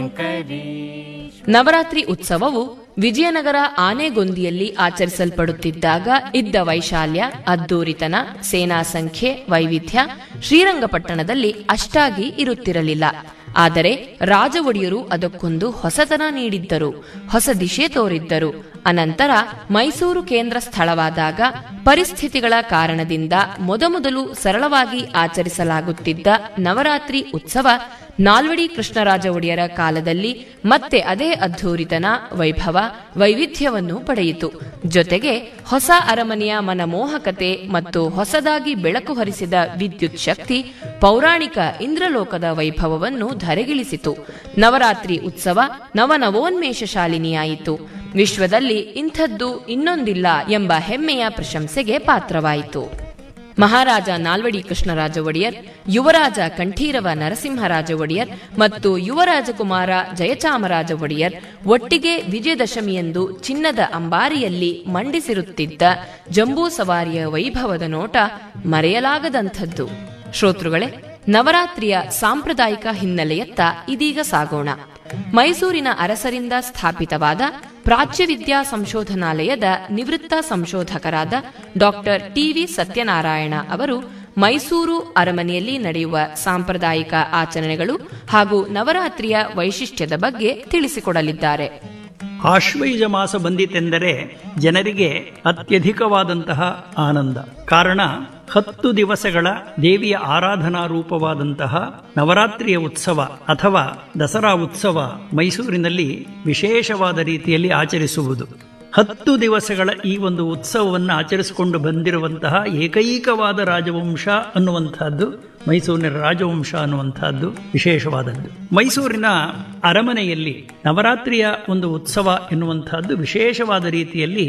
ನವರಾತ್ರಿ ಉತ್ಸವವು ವಿಜಯನಗರ ಆನೆಗೊಂದಿಯಲ್ಲಿ ಆಚರಿಸಲ್ಪಡುತ್ತಿದ್ದಾಗ ಇದ್ದ ವೈಶಾಲ್ಯ ಅದ್ದೂರಿತನ ಸೇನಾ ಸಂಖ್ಯೆ ವೈವಿಧ್ಯ ಶ್ರೀರಂಗಪಟ್ಟಣದಲ್ಲಿ ಅಷ್ಟಾಗಿ ಇರುತ್ತಿರಲಿಲ್ಲ ಆದರೆ ರಾಜ ಒಡೆಯರು ಅದಕ್ಕೊಂದು ಹೊಸತನ ನೀಡಿದ್ದರು ಹೊಸ ದಿಶೆ ತೋರಿದ್ದರು ಅನಂತರ ಮೈಸೂರು ಕೇಂದ್ರ ಸ್ಥಳವಾದಾಗ ಪರಿಸ್ಥಿತಿಗಳ ಕಾರಣದಿಂದ ಮೊದಮೊದಲು ಸರಳವಾಗಿ ಆಚರಿಸಲಾಗುತ್ತಿದ್ದ ನವರಾತ್ರಿ ಉತ್ಸವ ನಾಲ್ವಡಿ ಕೃಷ್ಣರಾಜ ಒಡೆಯರ ಕಾಲದಲ್ಲಿ ಮತ್ತೆ ಅದೇ ಅದ್ಧೂರಿತನ ವೈಭವ ವೈವಿಧ್ಯವನ್ನು ಪಡೆಯಿತು ಜೊತೆಗೆ ಹೊಸ ಅರಮನೆಯ ಮನಮೋಹಕತೆ ಮತ್ತು ಹೊಸದಾಗಿ ಬೆಳಕು ಹರಿಸಿದ ವಿದ್ಯುತ್ ಶಕ್ತಿ ಪೌರಾಣಿಕ ಇಂದ್ರಲೋಕದ ವೈಭವವನ್ನು ಧರೆಗಿಳಿಸಿತು ನವರಾತ್ರಿ ಉತ್ಸವ ನವನವೋನ್ಮೇಷ ಶಾಲಿನಿಯಾಯಿತು ವಿಶ್ವದಲ್ಲಿ ಇಂಥದ್ದು ಇನ್ನೊಂದಿಲ್ಲ ಎಂಬ ಹೆಮ್ಮೆಯ ಪ್ರಶಂಸೆಗೆ ಪಾತ್ರವಾಯಿತು ಮಹಾರಾಜ ನಾಲ್ವಡಿ ಕೃಷ್ಣರಾಜ ಒಡೆಯರ್ ಯುವರಾಜ ಕಂಠೀರವ ನರಸಿಂಹರಾಜ ಒಡೆಯರ್ ಮತ್ತು ಯುವರಾಜಕುಮಾರ ಜಯಚಾಮರಾಜ ಒಡೆಯರ್ ಒಟ್ಟಿಗೆ ವಿಜಯದಶಮಿಯಂದು ಚಿನ್ನದ ಅಂಬಾರಿಯಲ್ಲಿ ಮಂಡಿಸಿರುತ್ತಿದ್ದ ಜಂಬೂ ಸವಾರಿಯ ವೈಭವದ ನೋಟ ಮರೆಯಲಾಗದಂಥದ್ದು ಶ್ರೋತೃಗಳೇ ನವರಾತ್ರಿಯ ಸಾಂಪ್ರದಾಯಿಕ ಹಿನ್ನೆಲೆಯತ್ತ ಇದೀಗ ಸಾಗೋಣ ಮೈಸೂರಿನ ಅರಸರಿಂದ ಸ್ಥಾಪಿತವಾದ ಪ್ರಾಚ್ಯ ವಿದ್ಯಾ ಸಂಶೋಧನಾಲಯದ ನಿವೃತ್ತ ಸಂಶೋಧಕರಾದ ಡಾಕ್ಟರ್ ಟಿವಿ ಸತ್ಯನಾರಾಯಣ ಅವರು ಮೈಸೂರು ಅರಮನೆಯಲ್ಲಿ ನಡೆಯುವ ಸಾಂಪ್ರದಾಯಿಕ ಆಚರಣೆಗಳು ಹಾಗೂ ನವರಾತ್ರಿಯ ವೈಶಿಷ್ಟ್ಯದ ಬಗ್ಗೆ ತಿಳಿಸಿಕೊಡಲಿದ್ದಾರೆ ಆಶ್ವಯುಜ ಮಾಸ ಬಂದಿತೆಂದರೆ ಜನರಿಗೆ ಅತ್ಯಧಿಕವಾದಂತಹ ಆನಂದ ಕಾರಣ ಹತ್ತು ದಿವಸಗಳ ದೇವಿಯ ಆರಾಧನಾ ರೂಪವಾದಂತಹ ನವರಾತ್ರಿಯ ಉತ್ಸವ ಅಥವಾ ದಸರಾ ಉತ್ಸವ ಮೈಸೂರಿನಲ್ಲಿ ವಿಶೇಷವಾದ ರೀತಿಯಲ್ಲಿ ಆಚರಿಸುವುದು ಹತ್ತು ದಿವಸಗಳ ಈ ಒಂದು ಉತ್ಸವವನ್ನು ಆಚರಿಸಿಕೊಂಡು ಬಂದಿರುವಂತಹ ಏಕೈಕವಾದ ರಾಜವಂಶ ಅನ್ನುವಂತಹದ್ದು ಮೈಸೂರಿನ ರಾಜವಂಶ ಅನ್ನುವಂತಹದ್ದು ವಿಶೇಷವಾದದ್ದು ಮೈಸೂರಿನ ಅರಮನೆಯಲ್ಲಿ ನವರಾತ್ರಿಯ ಒಂದು ಉತ್ಸವ ಎನ್ನುವಂತಹದ್ದು ವಿಶೇಷವಾದ ರೀತಿಯಲ್ಲಿ